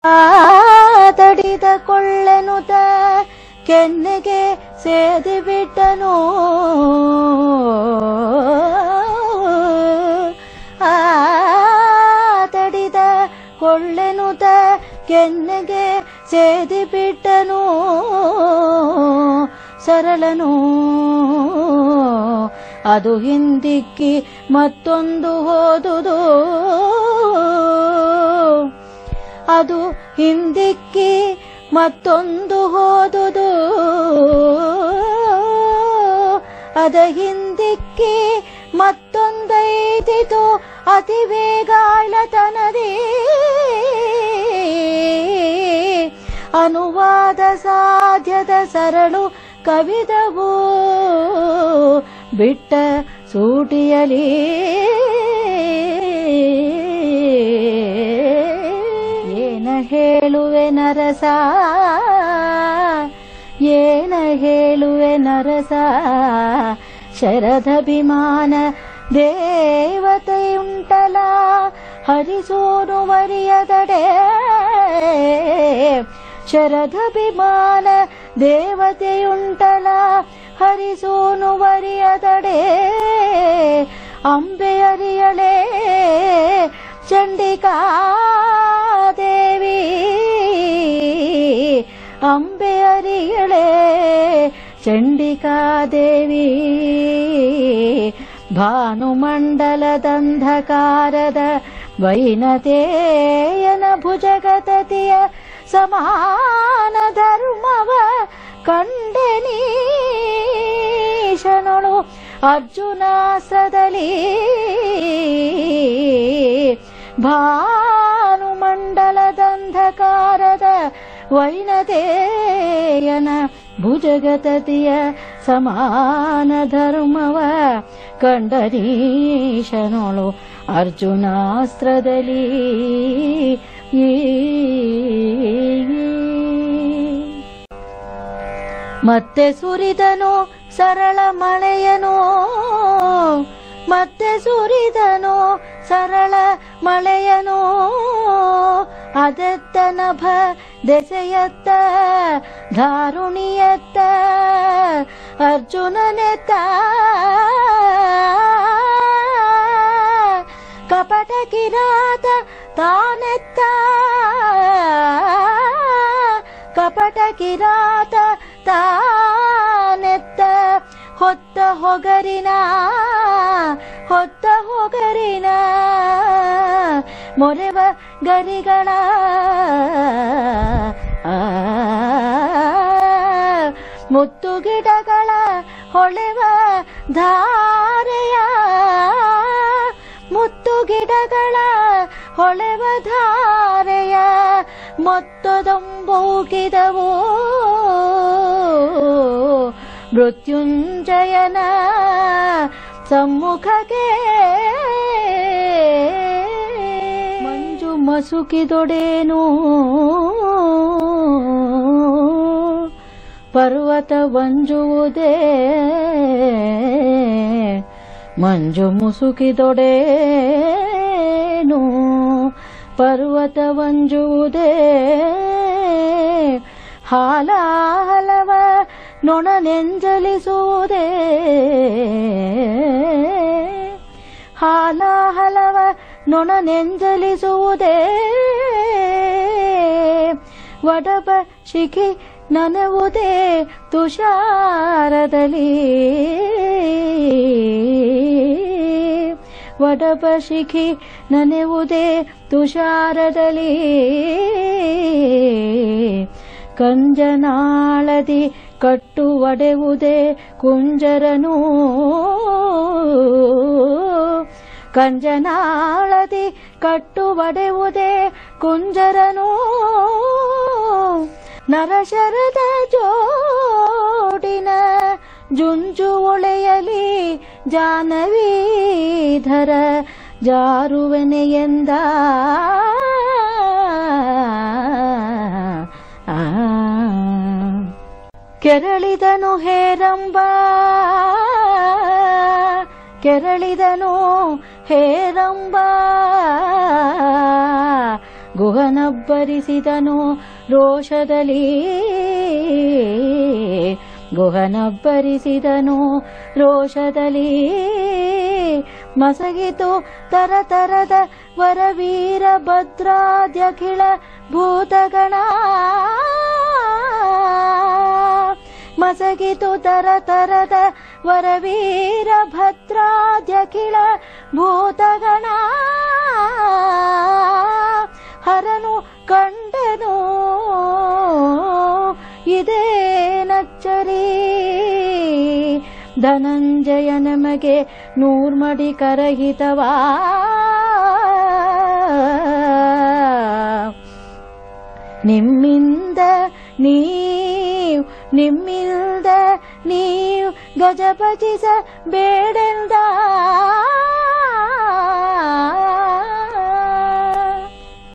ಆ ತಡಿದ ಕೊಳ್ಳೆನುತ ಕೆನ್ನೆಗೆ ಸೇದಿ ಬಿಟ್ಟನು ಆ ತಡಿದ ಕೊಳ್ಳೆನುತ ಕೆನ್ನೆಗೆ ಸೇದಿ ಬಿಟ್ಟನು ಸರಳನು ಅದು ಹಿಂದಿಕ್ಕಿ ಮತ್ತೊಂದು ಹೋದುದು ಅದು ಹಿಂದಿಕ್ಕಿ ಮತ್ತೊಂದು ಹೋದುದು ಅದ ಹಿಂದಿಕ್ಕಿ ಮತ್ತೊಂದೈದಿತು ಅತಿ ವೇಗಾಳತನದಿ ಅನುವಾದ ಸಾಧ್ಯದ ಸರಳು ಕವಿದವು ಬಿಟ್ಟ ಸೂಟಿಯಲಿ ಏನ ಹೇಳುವೆ ನರಸ ಏನ ಹೇಳುವೆ ನರಸ ಶರದಭಿಮಾನ ದೇವತೆಯುಂಟಲ ಹರಿಸೋನು ಮರಿಯದಡೆ ಶರದಭಿಮಾನ ದೇವತೆಯುಂಟಲ ಹರಿಸೋನು ವರಿಯದಡೆ ಅಂಬೆ ಅರಿಯಳೆ ಚಂಡಿಕಾ ದೇವಿ ಅಂಬೆ ಅರಿಯಳೆ ಚಂಡಿಕಾ ದೇವಿ ಭಾನುಮಂಡಲದಂಧಕಾರದ ವೈನತೇಯನ ಭುಜಗತತಿಯ ಸಮಾನ ಧರ್ಮವ ಕಂಡೆನೀಶನಳು ಅರ್ಜುನಾಸ್ತ್ರದಲ್ಲಿ ಭಾನುಮಂಡಲದಂಧಕಾರದ ವೈನತೇಯನ ಭುಜಗತತಿಯ ಸಮಾನ ಧರ್ಮವ ಕಂಡನೀಶನೊಳು ಅರ್ಜುನಾಸ್ತ್ರದಲ್ಲಿ ಮತ್ತೆ ಸುರಿದನು ಸರಳ ಮಳೆಯನು ಮತ್ತೆ ಸುರಿದನು ಸರಳ ಮಳೆಯನು ಅದೆತ್ತ ನಭ ದೆಸೆಯತ್ತ ಧಾರುಣಿಯತ್ತ ಅರ್ಜುನನೆತ್ತ ಕಪಟ ಕಿರಾತ ತಾನೆತ್ತ ಕಪಟ ಕಿರಾತ ತಾನೆತ್ತ ಹೊತ್ತ ಹೊಗರಿನ ಹೊತ್ತ ಹೊಗರಿನ ಮೊರೆವ ಗರಿಗಳ ಆ, ಮುತ್ತು ಗಿಡಗಳ ಹೊಳೆವ ಧಾರೆಯ ಮುತ್ತು ಗಿಡಗಳ ಹೊಳೆವ ಧಾರೆಯ ಮೊತ್ತದೊಂಬೂಗಿದವು ಮೃತ್ಯುಂಜಯನ ಸಮ್ಮುಖಕ್ಕೆ ಮಂಜು ಮಸುಕಿದೊಡೇನು ಪರ್ವತ ವಂಜುವುದೇ ಮಂಜು ಮುಸುಕಿದೊಡೇನು ಪರ್ವತ ವಂಜುವುದೇ ಹಾಲಾಹಲವ ನೊಣನೆಂಜಲಿಸುವುದೇ ಹಾಲಾಹಲವ ನೊಣನೆಂಜಲಿಸುವುದೇ ವಡಬ ಶಿಖಿ ನನವುದೇ ತುಷಾರದಲ್ಲಿ ವಡಬ ಶಿಖಿ ನನೆವುದೇ ತುಷಾರದಲ್ಲಿ ಕಂಜನಾಳದಿ ಕಟ್ಟು ಒಡೆವುದೇ ಕುಂಜರನು ಕಂಜನಾಳದಿ ಕಟ್ಟು ಒಡೆವುದೇ ಕುಂಜರನು ನರಶರದ ಜೋಡಿನ ಜುಂಜು ಒಳೆಯಲಿ ಜಾನವೀಧರ ಜಾರುವೆನೆ ಎಂದ ಆ. ಕೆರಳಿದನು ಹೇರಂಬ ಕೆರಳಿದನು ಹೇರಂಬ ಗುಹನಬ್ಬರಿಸಿದನು ರೋಷದಲ್ಲಿ ಗುಹನಬ್ಬರಿಸಿದನು ರೋಷದಲ್ಲಿ ಮಸಗಿತು ತರತರದ ವರವೀರ ಭದ್ರಾದ್ಯಖಿಳ ಭೂತಗಣ ಮಸಗಿತು ತರತರದ ವರವೀರ ಭದ್ರಾದ್ಯಖಿಳ ಭೂತಗಣ ಹರನು ಕಂಡನು ಇದೇ ನಚ್ಚರಿ ಧನಂಜಯ ನಮಗೆ ನೂರ್ಮಡಿ ಕರಹಿತವಾ ನಿಮ್ಮಿಂದ ನೀವ್ ನಿಮ್ಮಿಂದ ನೀವ್ ಗಜಪತಿಸ ಬೇಡೆಂದ